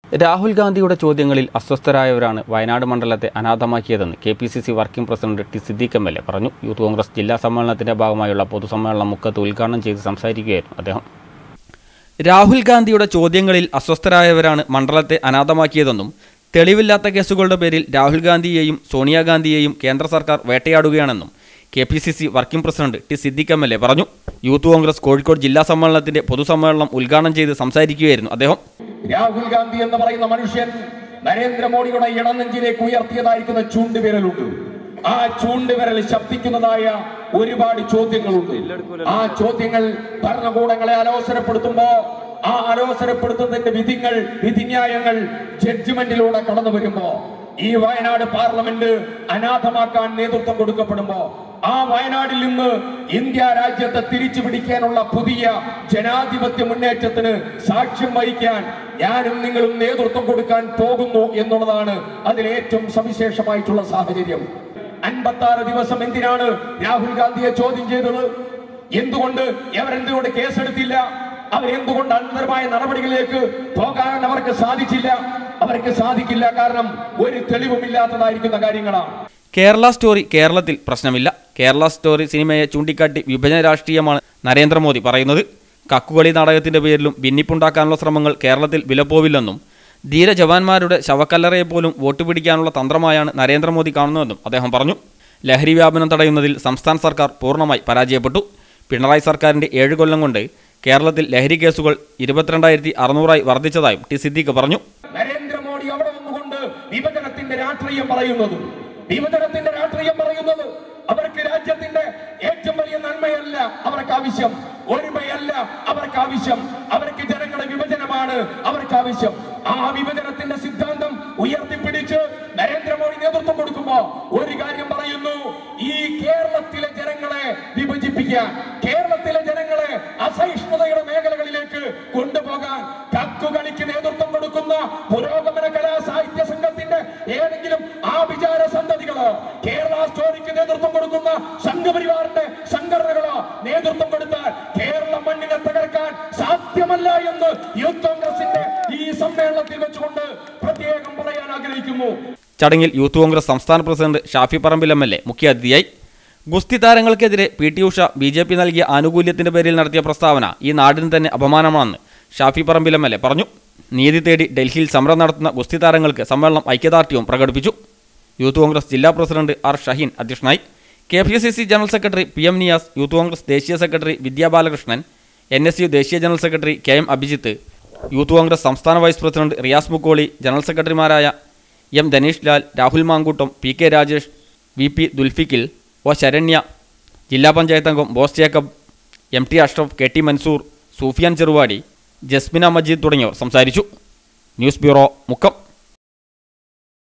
രാഹുൽ ഗാന്ധിയുടെ ചോദ്യങ്ങളിൽ അസ്വസ്ഥരായവരാണ് വയനാട് മണ്ഡലത്തെ അനാഥമാക്കിയതെന്ന് K P C C working president T Siddique M L A പറഞ്ഞു യൂത്ത് കോൺഗ്രസ് ജില്ലാ സമ്മേളനത്തിന്റെ ഭാഗമായുള്ള പൊതുസമ്മേളനം മുക്കത്ത് ഉദ്ഘാടനം ചെയ്ത് സംസാരിക്കുകയായിരുന്നു അദ്ദേഹം രാഹുൽ ഗാന്ധിയുടെ ചോദ്യങ്ങളിൽ അസ്വസ്ഥരായവരാണ് മണ്ഡലത്തെ അനാഥമാക്കിയതെന്നും തെളിവില്ലാത്ത കേസുകളുടെ പേരിൽ രാഹുൽ ഗാന്ധിയെയും സോണിയാഗാന്ധിയെയും കേന്ദ്ര സർക്കാർ വേട്ടയാടുകയാണെന്നും K P C C working president T Siddique M L A പറഞ്ഞു യൂത്ത് കോൺഗ്രസ് കോഴിക്കോട് ജില്ലാ സമ്മേളനത്തിന്റെ പൊതുസമ്മേളനം ഉദ്ഘാടനം ചെയ്ത് സംസാരിക്കുകയായിരുന്നു അദ്ദേഹം രാഹുൽ ഗാന്ധി എന്ന് പറയുന്ന മനുഷ്യൻ നരേന്ദ്രമോദിയുടെ ഇടനെഞ്ചിലേക്ക് ഉയർത്തിയതായിരിക്കുന്ന ചൂണ്ടുവിരലുണ്ട് ആ ചൂണ്ടുവിരൽ ശബ്ദിക്കുന്നതായ ഒരുപാട് ചോദ്യങ്ങളുണ്ട് ആ ചോദ്യങ്ങൾ ഭരണകൂടങ്ങളെ അലോസരപ്പെടുത്തുമ്പോ ആ അലോസരപ്പെടുത്തുന്നതിന്റെ വിധികൾ വിധിന്യായങ്ങൾ ജഡ്ജ്മെന്റിലൂടെ കടന്നു വരുമ്പോ ഈ വയനാട് പാർലമെന്റ് അനാഥമാക്കാൻ നേതൃത്വം കൊടുക്കപ്പെടുമ്പോ ആ വയനാടിൽ നിന്ന് ഇന്ത്യ രാജ്യത്തെ തിരിച്ചു പിടിക്കാനുള്ള പുതിയ ജനാധിപത്യ മുന്നേറ്റത്തിന് സാക്ഷ്യം വഹിക്കാൻ ഞാനും നിങ്ങളും നേതൃത്വം കൊടുക്കാൻ പോകുന്നു എന്നുള്ളതാണ് അതിൽ ഏറ്റവും സവിശേഷമായിട്ടുള്ള സാഹചര്യം അൻപത്തി ആറ് ദിവസം എന്തിനാണ് രാഹുൽ ഗാന്ധിയെ ചോദ്യം ചെയ്തത് എന്തുകൊണ്ട് അവരെന്തുകൊണ്ട് കേസെടുത്തില്ല അവരെന്തുകൊണ്ട് അനന്തരമായ നടപടികളിലേക്ക് പോകാൻ അവർക്ക് സാധിച്ചില്ല അവർക്ക് സാധിക്കില്ല കാരണം ഒരു തെളിവുമില്ലാത്തതായിരിക്കുന്ന കാര്യങ്ങളാണ് കേരള സ്റ്റോറി കേരളത്തിൽ പ്രശ്നമില്ല കേരള സ്റ്റോറി സിനിമയെ ചൂണ്ടിക്കാട്ടി വിഭജന രാഷ്ട്രീയമാണ് നരേന്ദ്രമോദി പറയുന്നത് കക്കുകളി നാടകത്തിന്റെ പേരിലും ഭിന്നിപ്പുണ്ടാക്കാനുള്ള ശ്രമങ്ങൾ കേരളത്തിൽ വിലപ്പോവില്ലെന്നും ധീര ജവാന്മാരുടെ ശവക്കല്ലറയെ പോലും വോട്ട് പിടിക്കാനുള്ള തന്ത്രമായാണ് നരേന്ദ്രമോദി കാണുന്നതെന്നും അദ്ദേഹം പറഞ്ഞു ലഹരി വ്യാപനം തടയുന്നതിൽ സംസ്ഥാന സർക്കാർ പൂർണ്ണമായി പരാജയപ്പെട്ടു പിണറായി സർക്കാരിന്റെ ഏഴ് കൊല്ലം കൊണ്ട് കേരളത്തിൽ ലഹരി കേസുകൾ ഇരുപത്തിരണ്ടായിരത്തി അറുന്നൂറായി വർദ്ധിച്ചതായും ടി സിദ്ദീഖ് പറഞ്ഞു നരേന്ദ്രമോദി അവിടെ നിന്നുകൊണ്ട് വിഭജനത്തിന്റെ രാഷ്ട്രീയം പറയുന്നത് വിഭജനത്തിന്റെ രാഷ്ട്രീയം പറയുന്നത് അവർക്ക് രാജ്യത്തിന്റെ ഏറ്റവും വലിയ നന്മയല്ല അവർക്ക് ആവശ്യം ഒരുമയല്ല അവർക്ക് ആവശ്യം അവർക്ക് ജനങ്ങളുടെ വിഭജനമാണ് അവർക്ക് ആവശ്യം ആ വിഭജനത്തിന്റെ സിദ്ധാന്തം ഉയർത്തിപ്പിടിച്ച് നരേന്ദ്രമോദി നേതൃത്വം കൊടുക്കുമ്പോ ഒരു കാര്യം പറയുന്നു ഈ കേരളത്തിലെ ജനങ്ങളെ വിഭജിപ്പിക്കാൻ കേരളത്തിലെ ജനങ്ങളെ അസഹിഷ്ണുതയുടെ മേഖലകളിലേക്ക് കൊണ്ടുപോകാൻ കക്കുകളിക്ക് നേതൃത്വം കൊടുക്കുന്ന പുരോഗമന കലാ സാഹിത്യ സംഘത്തിന്റെ ഏതെങ്കിലും ആഭിചാര സന്തതികളോ കേരള സ്റ്റോറിക്ക് നേതൃത്വം കൊടുക്കുന്ന സംഘപരിവാറിന്റെ സംഘടനകളോ നേതൃത്വം കൊടുത്താൽ കേരള മണ്ണിനെ തകർക്കാൻ സാധ്യമല്ല എന്ന് യൂത്ത് കോൺഗ്രസിന്റെ ഈ സമ്മേളനത്തിൽ വെച്ചുകൊണ്ട് പ്രത്യേകം പറയാൻ ആഗ്രഹിക്കുന്നു ചടങ്ങിൽ യൂത്ത് കോൺഗ്രസ് സംസ്ഥാന president Shafi Parambil M L A മുഖ്യാതിഥിയായി ഗുസ്തി താരങ്ങൾക്കെതിരെ P T Usha B J P നൽകിയ ആനുകൂല്യത്തിന്റെ പേരിൽ നടത്തിയ പ്രസ്താവന ഈ നാടിന് തന്നെ അപമാനമാണെന്ന് Shafi Parambil M L A പറഞ്ഞു നീതി തേടി ഡൽഹിയിൽ സമരം നടത്തുന്ന ഗുസ്തി താരങ്ങൾക്ക് സമ്മേളനം ഐക്യദാർഢ്യവും പ്രകടിപ്പിച്ചു യൂത്ത് കോൺഗ്രസ് ജില്ലാ പ്രസിഡന്റ് ആർ ഷഹീൻ അധ്യക്ഷനായി K P C C general secretary P M Niyas youth Congress ദേശീയ secretary Vidya Balakrishnan N S U ദേശീയ general secretary K M Abhijith youth Congress സംസ്ഥാന vice president Riyas Mukkoli general സെക്രട്ടറിമാരായ M Dhaneesh Lal Rahul Mankoottam P K Rajesh V P Dulfikil O Saranya ജില്ലാ പഞ്ചായത്ത് അംഗം Bose Jacob M T Ashraf K T Mansoor Sufiyan Cheruvadi Jasmina Majeed തുടങ്ങിയവർ സംസാരിച്ചു news bureau Mukkam